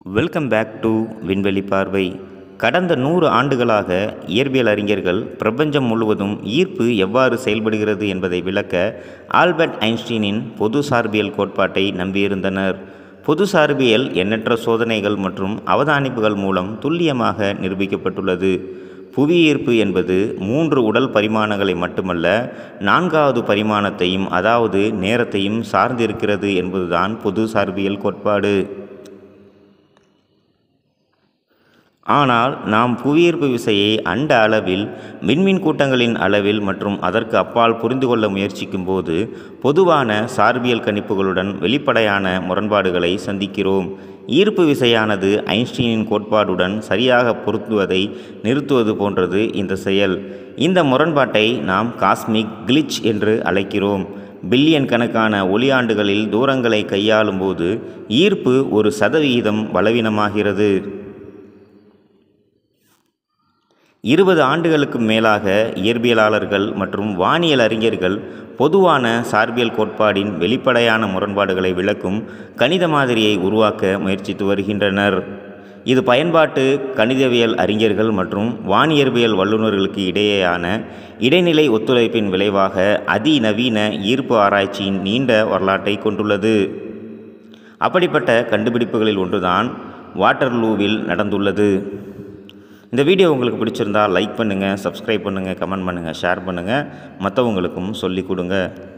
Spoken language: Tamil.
வெல்கம் பேக் டு விண்வெளி பார்வை கடந்த நூறு ஆண்டுகளாக இயற்பியல் அறிஞர்கள் பிரபஞ்சம் முழுவதும் ஈர்ப்பு எவ்வாறு செயல்படுகிறது என்பதை விளக்க ஆல்பர்ட் ஐன்ஸ்டீனின் பொது சார்பியல் கோட்பாட்டை நம்பியிருந்தனர் பொது சார்பியல் எண்ணற்ற சோதனைகள் மற்றும் அவதானிப்புகள் மூலம் துல்லியமாக நிரூபிக்கப்பட்டுள்ளது புவியீர்ப்பு என்பது மூன்று உடல் பரிமாணங்களை மட்டுமல்ல நான்காவது பரிமாணத்தையும் அதாவது நேரத்தையும் சார்ந்திருக்கிறது என்பதுதான் பொது சார்பியல் கோட்பாடு ஆனால் நாம் புவியீர்ப்பு விசையை அண்ட அளவில் விண்மீன் கூட்டங்களின் அளவில் மற்றும் அதற்கு அப்பால் புரிந்து கொள்ள முயற்சிக்கும் போது பொதுவான சார்பியல் கணிப்புகளுடன் வெளிப்படையான முரண்பாடுகளை சந்திக்கிறோம் ஈர்ப்பு விசையானது ஐன்ஸ்டீனின் கோட்பாடுடன் சரியாக பொருத்துவதை நிறுத்துவது போன்றது இந்த செயல் இந்த முரண்பாட்டை நாம் காஸ்மிக் கிளிச் என்று அழைக்கிறோம் பில்லியன் கணக்கான ஒளியாண்டுகளில் தூரங்களை கையாளும் போது ஈர்ப்பு ஒரு சதவிகிதம் பலவீனமாகிறது இருபது ஆண்டுகளுக்கு மேலாக இயற்பியலாளர்கள் மற்றும் வானியல் அறிஞர்கள் பொதுவான சார்பியல் கோட்பாடின் வெளிப்படையான முரண்பாடுகளை விளக்கும் கணித மாதிரியை உருவாக்க முயற்சித்து வருகின்றனர் இது பயன்பாட்டு கணிதவியல் அறிஞர்கள் மற்றும் வானியற்பியல் வல்லுநர்களுக்கு இடையேயான இடைநிலை ஒத்துழைப்பின் விளைவாக அதிநவீன ஈர்ப்பு ஆராய்ச்சியின் நீண்ட வரலாற்றை கொண்டுள்ளது அப்படிப்பட்ட கண்டுபிடிப்புகளில் ஒன்றுதான் வாட்டர்லூவில் நடந்துள்ளது இந்த வீடியோ உங்களுக்கு பிடிச்சிருந்தா லைக் பண்ணுங்கள் சப்ஸ்கிரைப் பண்ணுங்கள் கமெண்ட் பண்ணுங்கள் ஷேர் பண்ணுங்கள் மற்றவங்களுக்கும் சொல்லிக் கொடுங்க